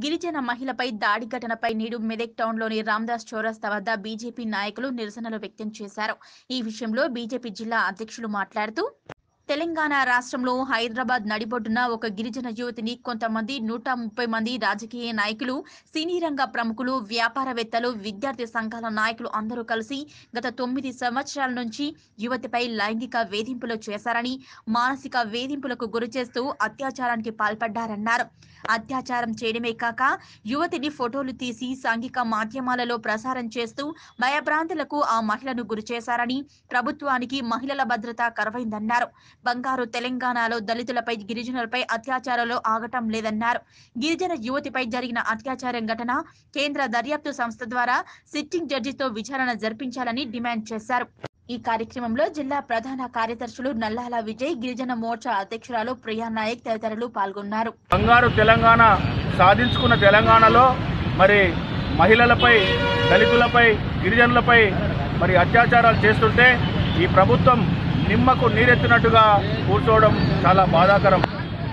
గిరిజన మహిళపై దాడి ఘటనపై నేడు మెదక్ టౌన్లోని రామ్దాస్ చౌరస్తా వద్ద బీజేపీ నాయకులు నిరసనలు వ్యక్తం చేశారు ఈ విషయంలో బీజేపీ జిల్లా అధ్యక్షులు మాట్లాడుతూ తెలంగాణ రాష్ట్రంలో హైదరాబాద్ నడిబొడ్డున ఒక గిరిజన యువతిని కొంతమంది నూట ముప్పై మంది రాజకీయ నాయకులు సినీ రంగ ప్రముఖులు వ్యాపారవేత్తలు విద్యార్థి సంఘాల నాయకులు అందరూ కలిసి గత తొమ్మిది సంవత్సరాల నుంచి యువతిపై లైంగిక వేధింపులు చేశారని మానసిక వేధింపులకు గురి చేస్తూ అత్యాచారానికి పాల్పడ్డారన్నారు అత్యాచారం చేయడమే కాక యువతిని ఫోటోలు తీసి సాంఘిక మాధ్యమాలలో ప్రసారం చేస్తూ భయభ్రాంతులకు ఆ మహిళను గురి చేశారని ప్రభుత్వానికి మహిళల భద్రత కరువైందన్నారు బంగారు తెలంగాణలో దళితులపై గిరిజనులపై అత్యాచారాలు ఆగటం లేదన్నారు గిరిజన యువతిపై జరిగిన అత్యాచారం ఘటన కేంద్ర దర్యాప్తు సంస్థ ద్వారా సిట్టింగ్ జడ్జితో విచారణ జరిపించాలని డిమాండ్ చేశారు ఈ కార్యక్రమంలో జిల్లా ప్రధాన కార్యదర్శులు నల్లాల విజయ్ గిరిజన మోర్చా అధ్యక్షురాలు ప్రియా నాయక్ తదితరులు పాల్గొన్నారు బంగారు తెలంగాణ సాధించుకున్న తెలంగాణలో మరి మహిళలపై దళితులపై గిరిజనులపై మరి అత్యాచారాలు చేస్తుంటే ఈ ప్రభుత్వం నిమ్మకు నీరెత్తినట్టుగా కూర్చోవడం చాలా బాధాకరం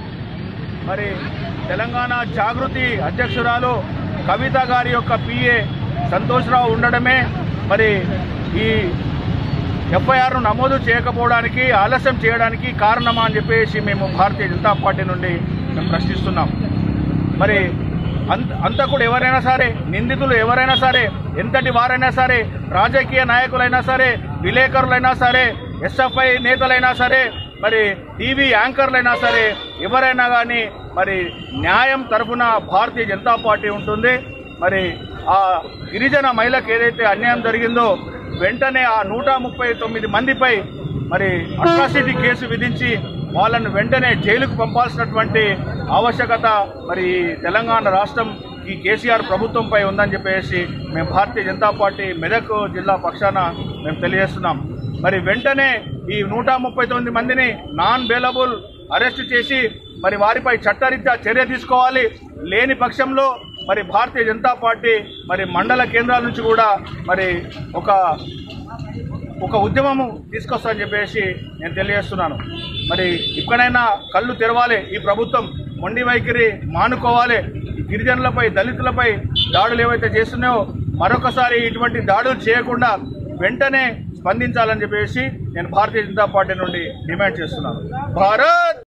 మరి తెలంగాణ జాగృతి అధ్యక్షురాలు కవిత గారి యొక్క పిఏ సంతోష్రావు ఉండడమే మరి ఈ ఎఫ్ఐఆర్ను నమోదు చేయకపోవడానికి ఆలస్యం చేయడానికి కారణమా అని చెప్పేసి మేము భారతీయ జనతా పార్టీ నుండి మేము ప్రశ్నిస్తున్నాం మరి అంత అంతకుడు ఎవరైనా సరే నిందితులు ఎవరైనా సరే ఎంతటి వారైనా సరే రాజకీయ నాయకులైనా సరే విలేకరులైనా సరే ఎస్ఎఫ్ఐ నేతలైనా సరే మరి టీవీ యాంకర్లైనా సరే ఎవరైనా కానీ మరి న్యాయం తరఫున భారతీయ జనతా పార్టీ ఉంటుంది మరి ఆ గిరిజన మహిళకు ఏదైతే అన్యాయం జరిగిందో వెంటనే ఆ నూట ముప్పై తొమ్మిది మందిపై మరి అట్రాసిటీ కేసు విధించి వాళ్ళను వెంటనే జైలుకు పంపాల్సినటువంటి ఆవశ్యకత మరి ఈ తెలంగాణ రాష్ట్రం ఈ కేసీఆర్ ప్రభుత్వంపై ఉందని చెప్పేసి మేము భారతీయ జనతా పార్టీ మెదక్ జిల్లా పక్షాన మేము తెలియజేస్తున్నాం మరి వెంటనే ఈ నూట ముప్పై తొమ్మిది మందిని నాన్ బెయిలబుల్ అరెస్ట్ చేసి మరి వారిపై చట్టరీత్యా చర్య తీసుకోవాలి లేని పక్షంలో మరి భారతీయ జనతా పార్టీ మరి మండల కేంద్రాల నుంచి కూడా మరి ఒక ఒక ఉద్యమము తీసుకొస్తామని చెప్పేసి నేను తెలియజేస్తున్నాను మరి ఇక్కడైనా కళ్ళు తెరవాలి ఈ ప్రభుత్వం మొండి వైఖరి మానుకోవాలి ఈ గిరిజనులపై దళితులపై దాడులు ఏవైతే చేస్తున్నాయో మరొకసారి ఇటువంటి దాడులు చేయకుండా వెంటనే స్పందించాలని చెప్పేసి నేను భారతీయ జనతా పార్టీ నుండి డిమాండ్ చేస్తున్నాను భారత్